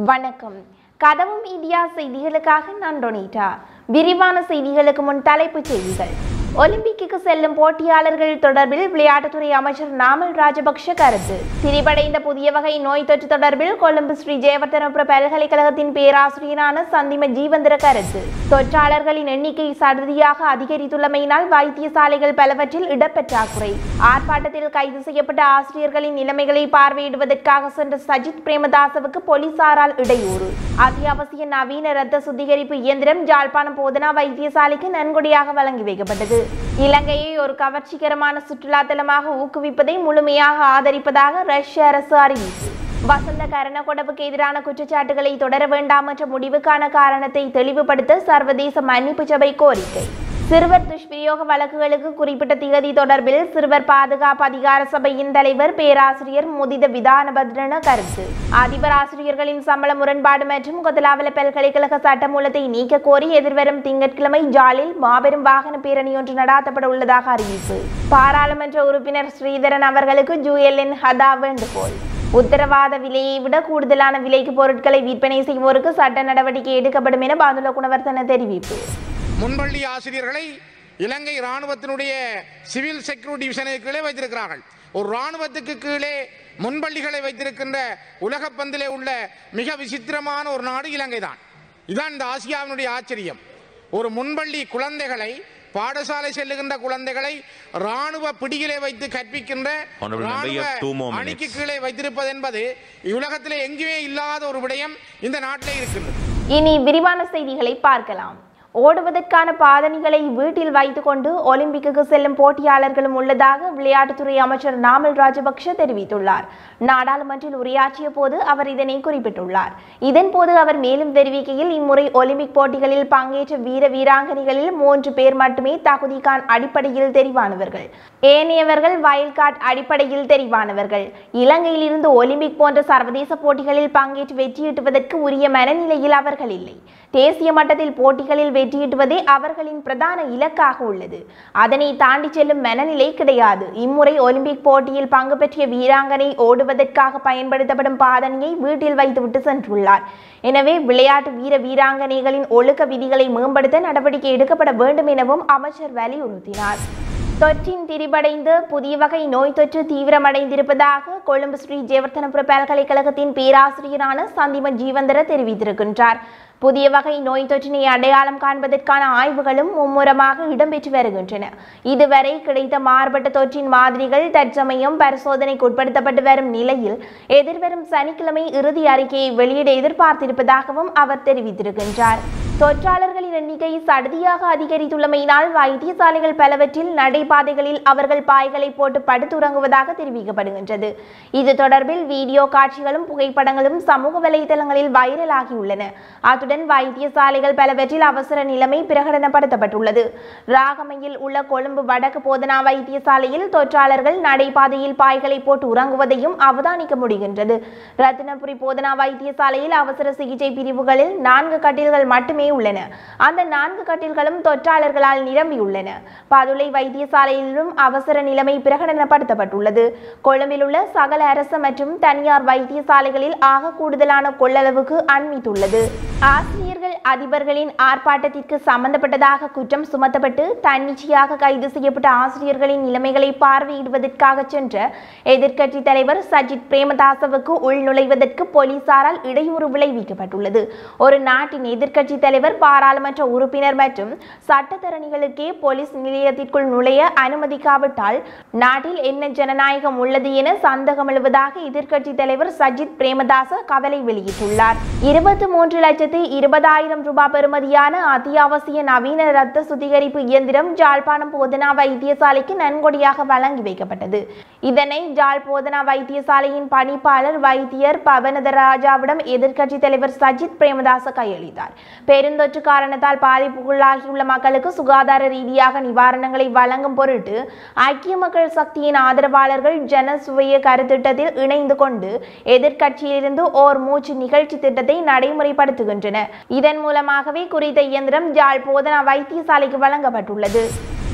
வணக்கம் கதவும் இந்தியா செய்திகளுக்காக நான் டொனிட்டா விரிவான செய்திகளுக்கு முன் தலைப்புச் செய்திகள் ஒலிம்பிக்கு செல்லும் போட்டியாளர்கள் தொடர்பில் விளையாட்டுத்துறை அமைச்சர் நாமல் ராஜபக்ஷ கருத்து திரிபடைந்த புதிய வகை நோய் தொற்று தொடர்பில் கொழும்பு ஸ்ரீ ஜெயவர்தனபுர பல்கலைக்கழகத்தின் பேராசிரியரான சந்திம ஜீவந்திர கருத்து தொற்றாளர்களின் எண்ணிக்கை சடுதியாக அதிகரித்துள்ளமையினால் வைத்தியசாலைகள் பலவற்றில் இடப்பற்றாக்குறை ஆர்ப்பாட்டத்தில் கைது செய்யப்பட்ட ஆசிரியர்களின் நிலைமைகளை பார்வையிடுவதற்காக சென்ற சஜித் பிரேமதாசவுக்கு போலீசாரால் இடையூறு அத்தியாவசிய நவீன இரத்த சுத்திகரிப்பு இயந்திரம் ஜாழ்ப்பாணம் போதனா வைத்தியசாலைக்கு நன்கொடையாக வழங்கி வைக்கப்பட்டது இலங்கையை ஒரு கவர்ச்சிகரமான சுற்றுலா தலமாக ஊக்குவிப்பதை முழுமையாக ஆதரிப்பதாக ரஷ்ய அரசு அறிவிப்பு வசந்த கரணகொடவுக்கு எதிரான குற்றச்சாட்டுகளை தொடர வேண்டாம் என்ற முடிவுக்கான காரணத்தை தெளிவுபடுத்த சர்வதேச மன்னிப்பு சபை கோரிக்கை சிறுவர் துஷ்பிரயோக வழக்குகளுக்கு குறிப்பிட்ட திகதி தொடர்பில் சிறுவர் பாதுகாப்பு அதிகார சபையின் தலைவர் பேராசிரியர் முதித விதானபத்ரன கருத்து அதிபர் ஆசிரியர்களின் சம்பள முரண்பாடு மற்றும் கொத்தலாவல பல்கலைக்கழக சட்டமூலத்தை நீக்க கோரி எதிர்வரும் திங்கட்கிழமை ஜாலில் மாபெரும் வாகன பேரணி ஒன்று நடாத்தப்பட உள்ளதாக அறிவிப்பு பாராளுமன்ற உறுப்பினர் ஸ்ரீதரன் அவர்களுக்கு ஜூஎல்என் ஹதா வேண்டுகோள் உத்தரவாத விலையை விட கூடுதலான விலைக்கு பொருட்களை விற்பனை செய்வோருக்கு சட்ட நடவடிக்கை எடுக்கப்படும் என பாதுல குணவர்த்தன தெரிவிப்பு முன்பள்ளி ஆசிரியர்களை இலங்கை ராணுவத்தினுடைய சிவில் செக்யூரிட்டி டிவிஷனுக்கு கீழே வைத்திருக்கிறார்கள் ஒரு ராணுவத்துக்கு கீழே முன்பள்ளிகளை வைத்திருக்கின்ற உலகப் பந்திலே உள்ள மிக விசித்திரமான ஒரு நாடு இலங்கை தான் இதுதான் இந்த ஆசியாவினுடைய ஆச்சரியம் ஒரு முன்பள்ளி குழந்தைகளை பாடசாலை செல்லுகின்ற குழந்தைகளை ராணுவ பிடியிலே வைத்து கற்பிக்கின்ற Honorable member, you ராணுவ have two more minutes. அணிக்கு கீழே வைத்திருப்பது என்பது உலகத்திலே எங்குமே இல்லாத ஒரு விடயம் இந்த நாட்டிலே இருக்கின்றது இனி விரிவான செய்திகளை பார்க்கலாம் ஓடுவதற்கான பாதணிகளை வீட்டில் வைத்துக்கொண்டு ஒலிம்பிக்கு செல்லும் போட்டியாளர்களும் உள்ளதாக விளையாட்டுத்துறை அமைச்சர் நாமல் ராஜபக்ஷ தெரிவித்துள்ளார் நாடாளுமன்றில் உரையாற்றிய போது அவர் இதனை குறிப்பிட்டுள்ளார் இதன்போது அவர் மேலும் தெரிவிக்கையில் இம்முறை ஒலிம்பிக் போட்டிகளில் பங்கேற்ற வீர வீராங்கனைகளில் மூன்று பேர் மட்டுமே தகுதிக்கான் அடிப்படையில் தெரிவானவர்கள் ஏனையவர்கள் வயல் கார்டு அடிப்படையில் தெரிவானவர்கள் இலங்கையில் இருந்து ஒலிம்பிக் போன்ற சர்வதேச போட்டிகளில் பங்கேற்று வெற்றியீட்டுவதற்கு உரிய மனநிலையில் அவர்கள் இல்லை தேசிய மட்டத்தில் போட்டிகளில் வெற்றியீட்டுவதே அவர்களின் பிரதான இலக்காக உள்ளது அதனை தாண்டி செல்லும் மனநிலை கிடையாது இம்முறை ஒலிம்பிக் போட்டியில் பங்கு பெற்றிய வீராங்கனை ஓடுவதற்காக பயன்படுத்தப்படும் பாதணியை வீட்டில் வைத்துவிட்டு சென்றுள்ளார் எனவே விளையாட்டு வீர வீராங்கனைகளின் ஒழுக்க விதிகளை மேம்படுத்த நடவடிக்கை எடுக்கப்பட வேண்டும் எனவும் அமைச்சர் வலியுறுத்தினார் தொற்றின் திரிபடைந்து புதிய வகை நோய் தொற்று தீவிரமடைந்திருப்பதாக கொழும்பு ஸ்ரீ ஜெயவர்தனபுர பல்கலைக்கழகத்தின் பேராசிரியரான சந்திம ஜீவந்தர தெரிவித்திருக்கின்றார் புதிய வகை நோய் தொற்றினை அடையாளம் காண்பதற்கான ஆய்வுகளும் மும்முரமாக இடம்பெற்று வருகின்றன இதுவரை கிடைத்த மாறுபட்ட தொற்றின் மாதிரிகள் தற்சமயம் பரிசோதனைக்கு உட்படுத்தப்பட்டு வரும் நிலையில் எதிர்வரும் சனிக்கிழமை இறுதி அறிக்கையை வெளியிட எதிர்பார்த்திருப்பதாகவும் அவர் தெரிவித்திருக்கின்றார் தொற்றாளர்களின் எண்ணிக்கை சடுதியாக அதிகரித்துள்ளமையினால் வைத்தியசாலைகள் பலவற்றில் நடைபாதைகளில் அவர்கள் பாய்களை போட்டு படுத்துறங்குவதாக தெரிவிக்கப்படுகின்றது இது தொடர்பில் வீடியோ காட்சிகளும் புகைப்படங்களும் சமூக வலைதளங்களில் வைரலாகியுள்ளன அத்துடன் வைத்தியசாலைகள் பலவற்றில் அவசர நிலைமை பிரகடனப்படுத்தப்பட்டுள்ளது ராகமையில் உள்ள கொழும்பு வடக்கு போதனா வைத்தியசாலையில் தொற்றாளர்கள் நடைபாதையில் பாய்களை போட்டு உறங்குவதையும் அவதானிக்க முடிகின்றது ரத்தினபுரி போதனா வைத்தியசாலையில் அவசர சிகிச்சை பிரிவுகளில் நான்கு கட்டில்கள் மட்டுமே உள்ளன அந்த நான்கு கட்டில்களும் தொற்றாளர்களால் நிரம்பியுள்ளன பதுளை வைத்தியசாலையிலும் அவசர நிலைமை பிரகடனப்படுத்தப்பட்டுள்ளது கொழும்பில் உள்ள சகல அரசு மற்றும் தனியார் வைத்தியசாலைகளில் ஆக கூடுதலான கொள்ளளவுக்கு அண்மித்துள்ளது ஆசிரியர்கள் அதிபர்களின் ஆர்ப்பாட்டத்திற்கு சம்பந்தப்பட்டதாக குற்றம் சுமத்தப்பட்டு தன்னிச்சையாக கைது செய்யப்பட்ட ஆசிரியர்களின் நிலைமைகளை பார்வையிடுவதற்காக சென்ற எதிர்க்கட்சி தலைவர் சஜித் பிரேமதாசவுக்கு உள்நுழைவதற்கு போலீசாரால் இடையூறு விளைவிக்கப்பட்டுள்ளது ஒரு நாட்டின் எதிர்க்கட்சி தலைவர் பாராளுமன்ற உறுப்பினர் மற்றும் சட்டத்தரணிகளுக்கே போலீஸ் நிலையத்திற்குள் நுழைய அனுமதிக்காவிட்டால் நாட்டில் என்ன ஜனநாயகம் உள்ளது என சந்தேகம் எழுவதாக எதிர்க்கட்சி தலைவர் சஜித் பிரேமதாச கவலை வெளியிட்டுள்ளார் இருபத்தி மூன்று லட்சத்து இருபதாயிரம் ரூபாய் பெறுமதியான அத்தியாவசிய நவீன இரத்த சுத்திகரிப்பு இயந்திரம் ஜாழ்ப்பாணம் போதனா வைத்தியசாலைக்கு நன்கொடையாக வழங்கி வைக்கப்பட்டது இதனை ஜாழ் போதனா வைத்தியசாலையின் பணிப்பாளர் வைத்தியர் பவனதராஜாவிடம் எதிர்க்கட்சி தலைவர் சஜித் பிரேமதாச கையளித்தார் பெருந்தொற்று காரணத்தால் பாதிப்புக்குள்ளாகியுள்ள மக்களுக்கு சுகாதார ரீதியாக நிவாரணங்களை வழங்கும் பொருட்டு ஐக்கிய மக்கள் சக்தியின் ஆதரவாளர்கள் ஜன சுவைய கருத்திட்டத்தில் இணைந்து கொண்டு எதிர்க்கட்சியிலிருந்து ஓர் மூச்சு நிகழ்ச்சி திட்டத்தை நடைமுறைப்படுத்துகின்றனர் இதன் மூலமாகவே குறித்த இயந்திரம் ஜாழ் போதனா வைத்தியசாலைக்கு வழங்கப்பட்டுள்ளது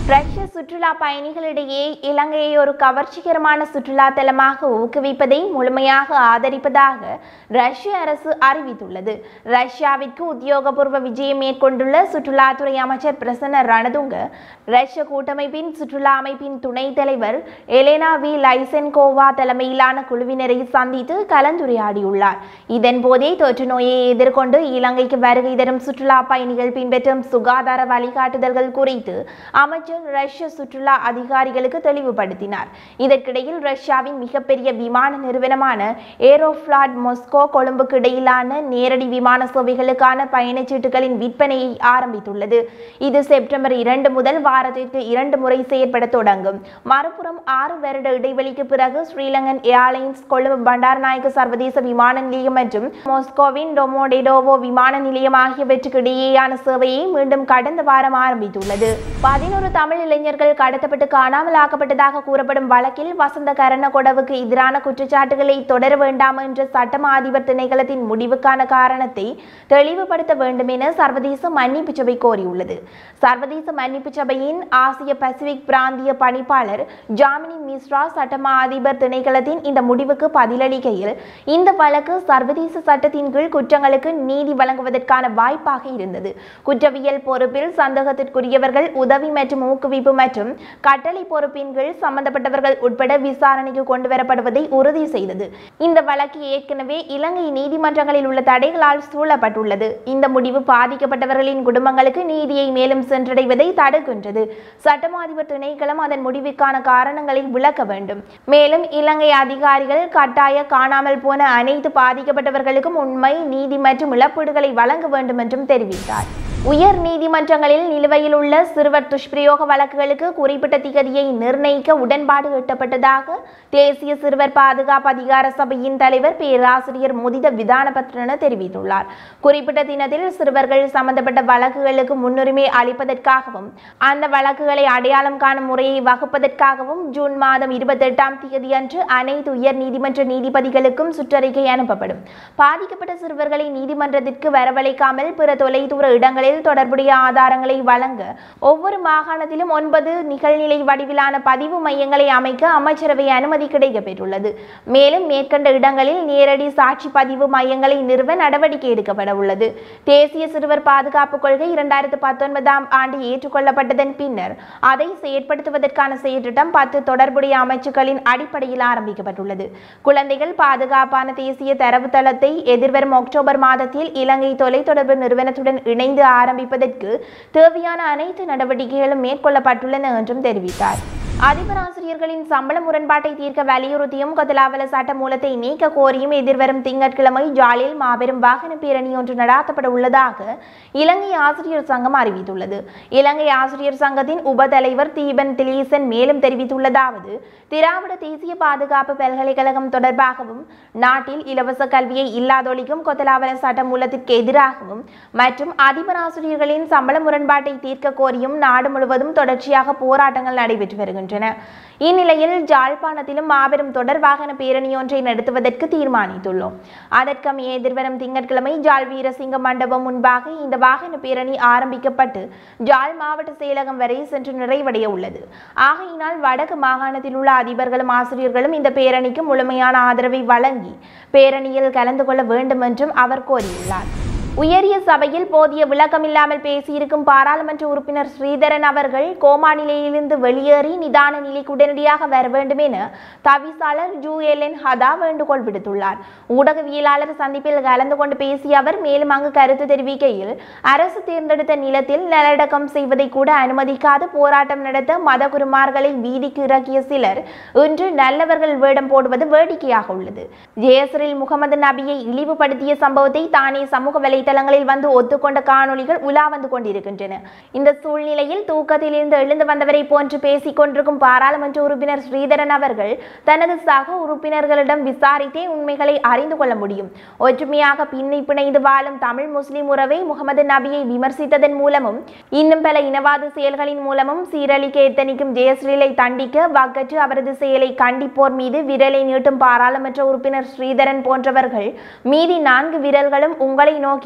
ரஷ்ய சுற்றுலா பயணிகளிடையே இலங்கையை ஒரு கவர்ச்சிகரமான சுற்றுலா தலமாக ஊக்குவிப்பதை முழுமையாக ஆதரிப்பதாக ரஷ்ய அரசு அறிவித்துள்ளது ரஷ்யாவிற்கு உத்தியோகபூர்வ விஜயம் மேற்கொண்டுள்ள சுற்றுலாத்துறை அமைச்சர் பிரசன்ன ரணதுங்க ரஷ்ய கூட்டமைப்பின் சுற்றுலா அமைப்பின் துணைத் தலைவர் எலேனா வி லைசென்கோவா தலைமையிலான குழுவினரை சந்தித்து கலந்துரையாடியுள்ளார் இதன் போதே தொற்று நோயை எதிர்கொண்டு இலங்கைக்கு வருகை தரும் சுற்றுலா பயணிகள் பின்பற்றும் சுகாதார வழிகாட்டுதல்கள் குறித்து அமைச்சர் ரஷ்ய சுற்றுலா அதிகாரிகளுக்கு தெளிவுபடுத்தினார் இதற்கிடையில் ரஷ்யாவின் மிகப்பெரிய விமான நிறுவனமான ஏரோஃப்ளாட் மொஸ்கோ கொழும்புக்கு இடையிலான நேரடி விமான சேவைகளுக்கான பயணச்சீட்டுகளின் விற்பனையை ஆரம்பித்துள்ளது இது செப்டம்பர் இரண்டு முதல் வாரத்திற்கு இரண்டு முறை செயற்பட தொடங்கும் மறுபுறம் ஆறு வருட இடைவெளிக்கு பிறகு ஸ்ரீலங்கன் ஏர்லைன்ஸ் கொழும்பு பண்டாரநாயக்க சர்வதேச விமான நிலையம் மற்றும் மாஸ்கோவின் டொமோடெடோவோ விமான நிலையம் ஆகியவற்றுக்கு இடையேயான சேவையை மீண்டும் கடந்த வாரம் ஆரம்பித்துள்ளது பதினோரு தமிழ் இளைஞர்கள் கடத்தப்பட்டு காணாமல் ஆக்கப்பட்டதாக கூறப்படும் வழக்கில் வசந்த கரணகொடவுக்கு எதிரான குற்றச்சாட்டுகளை தொடர வேண்டாம் என்ற சட்டமா அதிபர் திணைக்களத்தின் முடிவுக்கான காரணத்தை தெளிவுபடுத்த வேண்டும் என சர்வதேச மன்னிப்பு சபை கோரியுள்ளது சர்வதேச மன்னிப்பு சபையின் ஆசிய பசிபிக் பிராந்திய பணிப்பாளர் ஜாமினி மிஸ்ரா சட்டமா அதிபர் திணைக்களத்தின் இந்த முடிவுக்கு பதிலளிக்கையில் இந்த வழக்கு சர்வதேச சட்டத்தின் கீழ் குற்றங்களுக்கு நீதி வழங்குவதற்கான வாய்ப்பாக இருந்தது குற்றவியல் பொறுப்பில் சந்தேகத்திற்குரியவர்கள் உதவி மற்றும் ஊக்குவிப்பு மற்றும் கட்டளை பொறுப்பின் கீழ் சம்பந்தப்பட்டவர்கள் உட்பட விசாரணைக்கு கொண்டு வரப்படுவதை உறுதி செய்தது இந்த வழக்கு ஏற்கனவே இலங்கை நீதிமன்றங்களில் உள்ள தடைகளால் சூழப்பட்டுள்ளது இந்த முடிவு பாதிக்கப்பட்டவர்களின் குடும்பங்களுக்கு நீதியை மேலும் சென்றடைவதை தடுக்கின்றது சட்டமா அதிபர் திணைக்களம் அதன் முடிவுக்கான காரணங்களை விளக்க வேண்டும் மேலும் இலங்கை அதிகாரிகள் கட்டாய காணாமல் போன அனைத்து பாதிக்கப்பட்டவர்களுக்கும் உண்மை நீதி மற்றும் இழப்பீடுகளை வழங்க வேண்டும் என்றும் தெரிவித்தார் உயர் நீதிமன்றங்களில் நிலுவையில் உள்ள சிறுவர் துஷ்பிரயோக வழக்குகளுக்கு குறிப்பிட்ட திகதியை நிர்ணயிக்க உடன்பாடு எட்டப்பட்டதாக தேசிய சிறுவர் பாதுகாப்பு அதிகார சபையின் தலைவர் பேராசிரியர் முதித விதானபத்ரன தெரிவித்துள்ளார் குறிப்பிட்ட தினத்தில் சிறுவர்கள் சம்பந்தப்பட்ட வழக்குகளுக்கு முன்னுரிமை அளிப்பதற்காகவும் அந்த வழக்குகளை அடையாளம் காணும் முறையை வகுப்பதற்காகவும் ஜூன் மாதம் இருபத்தெட்டாம் தேதி அன்று அனைத்து உயர் நீதிமன்ற நீதிபதிகளுக்கும் சுற்றறிக்கை அனுப்பப்படும் பாதிக்கப்பட்ட சிறுவர்களை நீதிமன்றத்திற்கு வரவழைக்காமல் பிற தொலைதூர இடங்களில் தொடர்புடைய ஆதாரங்களை வழங்க ஒவ்வொரு மாகாணத்திலும் ஒன்பது நிகழ்நிலை வடிவிலான பதிவு மையங்களை அமைக்க அமைச்சரவை அனுமதி கிடைக்கப்பெற்றுள்ளது மேலும் மேற்கண்ட இடங்களில் நேரடி சாட்சி பதிவு மையங்களை நிறுவ நடவடிக்கை எடுக்கப்பட உள்ளது தேசிய சிறுவர் பாதுகாப்பு கொள்கை இரண்டாயிரத்து பத்தொன்பதாம் ஆண்டு ஏற்றுக்கொள்ளப்பட்டதன் பின்னர் அதை செயற்படுத்துவதற்கான செயற்றிட்டம் பத்து தொடர்புடைய அமைச்சுக்களின் அடிப்படையில் ஆரம்பிக்கப்பட்டுள்ளது குழந்தைகள் பாதுகாப்பான தேசிய தரவுத்தளத்தை எதிர்வரும் அக்டோபர் மாதத்தில் இலங்கை தொலைத்தொடர்பு நிறுவனத்துடன் இணைந்து ஆரம்பிப்பதற்கு தேவையான அனைத்து நடவடிக்கைகளும் மேற்கொள்ளப்பட்டுள்ளன என்றும் தெரிவித்தார் அதிபர் ஆசிரியர்களின் சம்பள முரண்பாட்டை தீர்க்க வலியுறுத்தியும் கொத்தலாவல சட்ட மூலத்தை நீக்க கோரியும் எதிர்வரும் திங்கட்கிழமை ஜாலில் மாபெரும் வாகன பேரணி ஒன்று நடாத்தப்பட உள்ளதாக இலங்கை ஆசிரியர் சங்கம் அறிவித்துள்ளது இலங்கை ஆசிரியர் சங்கத்தின் உப தலைவர் தீபன் திலீசன் மேலும் தெரிவித்துள்ளதாவது திராவிட தேசிய பாதுகாப்பு பல்கலைக்கழகம் தொடர்பாகவும் நாட்டில் இலவச கல்வியை இல்லாதொழிக்கும் கொத்தலாவல சட்ட மூலத்திற்கு எதிராகவும் மற்றும் அதிபர் ஆசிரியர்களின் சம்பள முரண்பாட்டை தீர்க்க கோரியும் நாடு முழுவதும் தொடர்ச்சியாக போராட்டங்கள் நடைபெற்று வருகின்றன இந்நிலையில் ஜாழ்ப்பாணத்திலும் மாபெரும் தொடர் வாகன பேரணி ஒன்றை நடத்துவதற்கு தீர்மானித்துள்ளோம் அதற்கமைய எதிர்வரும் திங்கட்கிழமை ஜாழ் வீரசிங்க மண்டபம் முன்பாக இந்த வாகன பேரணி ஆரம்பிக்கப்பட்டு ஜாழ் மாவட்ட செயலகம் வரை சென்று நிறைவடைய உள்ளது ஆகையினால் வடக்கு மாகாணத்தில் உள்ள அதிபர்களும் ஆசிரியர்களும் இந்த பேரணிக்கு முழுமையான ஆதரவை வழங்கி பேரணியில் கலந்து கொள்ள வேண்டும் என்றும் அவர் கோரியுள்ளார் உயரிய சபையில் போதிய விளக்கமில்லாமல் பேசியிருக்கும் பாராளுமன்ற உறுப்பினர் ஸ்ரீதரன் அவர்கள் கோமா நிலையிலிருந்து வெளியேறி நிதான நிலைக்கு உடனடியாக வர வேண்டும் என தவிசாளர் ஜூ எலன் ஹதா வேண்டுகோள் விடுத்துள்ளார் ஊடகவியலாளர் சந்திப்பில் கலந்து கொண்டு பேசிய அவர் மேலும் அங்கு கருத்து தெரிவிக்கையில் அரசு தேர்ந்தெடுத்த நிலத்தில் நிலநடுக்கம் செய்வதை கூட அனுமதிக்காது போராட்டம் நடத்த மதகுருமார்களை வீதிக்கு இறக்கிய சிலர் இன்று நல்லவர்கள் வேடம் போடுவது வேடிக்கையாக உள்ளது ஜேசரில் முகமது நபியை இழிவுபடுத்திய சம்பவத்தை தானே சமூக வலைதளங்களில் வந்து ஒத்துக்கொண்ட காணொளிகள் உலா வந்து கொண்டிருக்கின்றன இந்த சூழ்நிலையில் தூக்கத்திலிருந்து எழுந்து வந்தவரை போன்று பேசிக் கொண்டிருக்கும் பாராளுமன்ற உறுப்பினர் ஸ்ரீதரன் அவர்கள் தனது சக உறுப்பினர்களிடம் விசாரித்தே உண்மைகளை அறிந்து கொள்ள முடியும் ஒற்றுமையாக பின்னி பிணைந்து வாழும் தமிழ் முஸ்லிம் உறவை முகமது நபியை விமர்சித்ததன் மூலமும் இன்னும் பல இனவாத செயல்களின் மூலமும் சீரழிக்க எத்தனிக்கும் ஜெயஸ்ரீலை தண்டிக்க வக்கற்று அவரது செயலை கண்டிப்போர் மீது விரலை நீட்டும் பாராளுமன்ற உறுப்பினர் ஸ்ரீதரன் போன்றவர்கள் மீதி நான்கு விரல்களும் உங்களை நோக்கி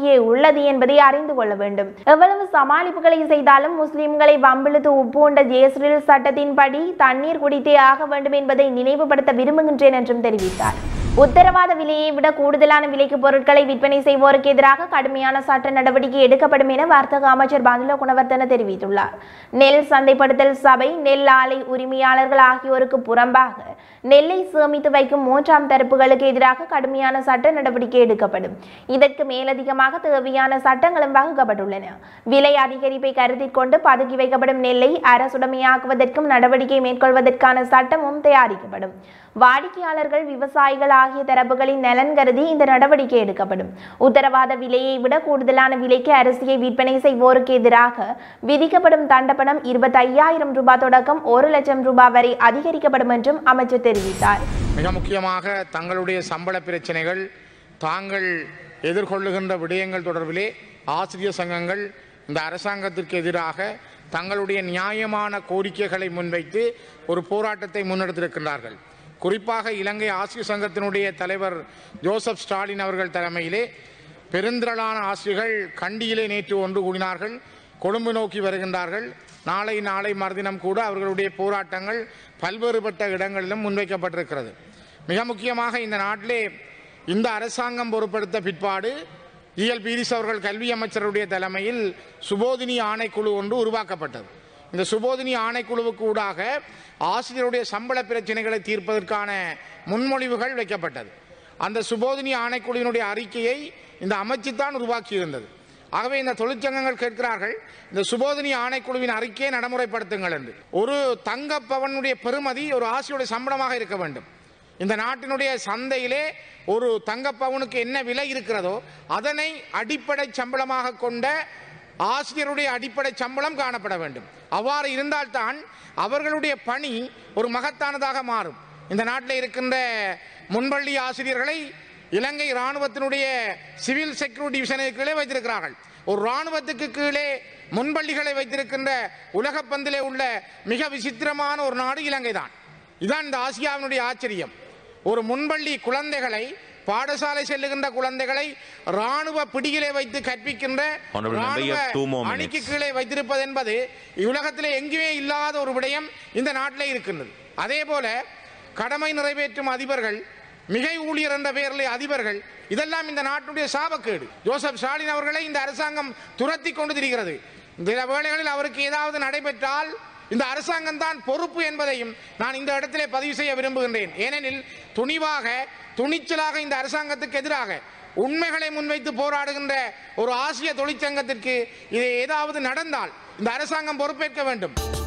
எங்கே உள்ளது என்பதை அறிந்து கொள்ள வேண்டும் எவ்வளவு சமாளிப்புகளை செய்தாலும் முஸ்லிம்களை வம்பிழுத்து உப்புண்ட ஜேஸ்ரில் சட்டத்தின்படி தண்ணீர் குடித்தே ஆக வேண்டும் என்பதை நினைவுபடுத்த விரும்புகின்றேன் என்றும் தெரிவித்தார் உத்தரவாத விலையை விட கூடுதலான விலைக்கு பொருட்களை விற்பனை செய்வோருக்கு எதிராக கடுமையான சட்ட நடவடிக்கை எடுக்கப்படும் என வர்த்தக அமைச்சர் பந்துல குணவர்த்தன தெரிவித்துள்ளார் நெல் சந்தைப்படுத்தல் சபை நெல் ஆலை உரிமையாளர்கள் ஆகியோருக்கு புறம்பாக நெல்லை சேமித்து வைக்கும் மூன்றாம் தரப்புகளுக்கு எதிராக கடுமையான சட்ட நடவடிக்கை எடுக்கப்படும் இதற்கு மேலதிகமாக தேவையான சட்டங்களும் வகுக்கப்பட்டுள்ளன விலை அதிகரிப்பை கருத்தில் கொண்டு பதுக்கி வைக்கப்படும் நெல்லை அரசுடைமையாக்குவதற்கும் நடவடிக்கை மேற்கொள்வதற்கான சட்டமும் தயாரிக்கப்படும் வாடிக்கையாளர்கள் விவசாயிகள் ஆகிய தரப்புகளின் நலன் கருதி இந்த நடவடிக்கை எடுக்கப்படும் உத்தரவாத விலையை விட கூடுதலான விலைக்கு அரிசியை விற்பனை செய்வோருக்கு எதிராக விதிக்கப்படும் தண்டப்பணம் இருபத்தி ஐயாயிரம் ரூபாய் தொடக்கம் ஒரு லட்சம் ரூபாய் வரை அதிகரிக்கப்படும் என்றும் அமைச்சர் தெரிவித்தார் மிக முக்கியமாக தங்களுடைய சம்பள பிரச்சனைகள் தாங்கள் எதிர்கொள்ளுகின்ற விடயங்கள் தொடர்பிலே ஆசிரியர் சங்கங்கள் இந்த அரசாங்கத்திற்கு எதிராக தங்களுடைய நியாயமான கோரிக்கைகளை முன்வைத்து ஒரு போராட்டத்தை முன்னெடுத்திருக்கின்றார்கள் குறிப்பாக இலங்கை ஆசிரியர் சங்கத்தினுடைய தலைவர் ஜோசப் ஸ்டாலின் அவர்கள் தலைமையிலே பெருந்திரளான ஆசிரியர்கள் கண்டியிலே நேற்று ஒன்று கூடினார்கள் கொழும்பு நோக்கி வருகின்றார்கள் நாளை நாளை மறுதினம் கூட அவர்களுடைய போராட்டங்கள் பல்வேறுபட்ட இடங்களிலும் முன்வைக்கப்பட்டிருக்கிறது மிக முக்கியமாக இந்த நாட்டிலே இந்த அரசாங்கம் பொறுப்படுத்த பிற்பாடு இஎல் பீரிஸ் அவர்கள் கல்வி அமைச்சருடைய தலைமையில் சுபோதினி ஆணைக்குழு ஒன்று உருவாக்கப்பட்டது இந்த சுபோதினி ஆணைக்குழுவுக்கு ஊடாக ஆசிரியருடைய சம்பள பிரச்சனைகளை தீர்ப்பதற்கான முன்மொழிவுகள் வைக்கப்பட்டது அந்த சுபோதினி ஆணைக்குழுவினுடைய அறிக்கையை இந்த அமைச்சு தான் உருவாக்கியிருந்தது ஆகவே இந்த தொழிற்சங்கங்கள் கேட்கிறார்கள் இந்த சுபோதினி ஆணைக்குழுவின் அறிக்கையை நடைமுறைப்படுத்துங்கள் என்று ஒரு தங்க பவனுடைய பெறுமதி ஒரு ஆசிரியருடைய சம்பளமாக இருக்க வேண்டும் இந்த நாட்டினுடைய சந்தையிலே ஒரு தங்க பவுனுக்கு என்ன விலை இருக்கிறதோ அதனை அடிப்படை சம்பளமாக கொண்ட ஆசிரியருடைய அடிப்படை சம்பளம் காணப்பட வேண்டும் அவ்வாறு இருந்தால்தான் அவர்களுடைய பணி ஒரு மகத்தானதாக மாறும் இந்த நாட்டில் இருக்கின்ற முன்பள்ளி ஆசிரியர்களை இலங்கை இராணுவத்தினுடைய சிவில் செக்யூரிட்டி டிவிஷனுக்கு கீழே வைத்திருக்கிறார்கள் ஒரு இராணுவத்துக்கு கீழே முன்பள்ளிகளை வைத்திருக்கின்ற உலகப் பந்திலே உள்ள மிக விசித்திரமான ஒரு நாடு இலங்கை தான் இதான் இந்த ஆசியாவினுடைய ஆச்சரியம் ஒரு முன்பள்ளி குழந்தைகளை பாடசாலை செல்லுகின்ற குழந்தைகளை ராணுவ பிடியிலே வைத்து கற்பிக்கின்ற Honourable member, you ராணுவ have two more minutes. அணிக்கு கீழே வைத்திருப்பது என்பது உலகத்திலே எங்குமே இல்லாத ஒரு விடயம் இந்த நாட்டிலே இருக்கின்றது அதே போல கடமை நிறைவேற்றும் அதிபர்கள் மிகை ஊழியர் என்ற பெயரிலே அதிபர்கள் இதெல்லாம் இந்த நாட்டுடைய சாபக்கேடு ஜோசப் ஸ்டாலின் அவர்களை இந்த அரசாங்கம் துரத்தி கொண்டு திரிகிறது சில வேளைகளில் அவருக்கு ஏதாவது நடைபெற்றால் இந்த அரசாங்கம் தான் பொறுப்பு என்பதையும் நான் இந்த இடத்திலே பதிவு செய்ய விரும்புகின்றேன் ஏனெனில் துணிவாக துணிச்சலாக இந்த அரசாங்கத்துக்கு எதிராக உண்மைகளை முன்வைத்து போராடுகின்ற ஒரு ஆசிய தொழிற்சங்கத்திற்கு இது ஏதாவது நடந்தால் இந்த அரசாங்கம் பொறுப்பேற்க வேண்டும்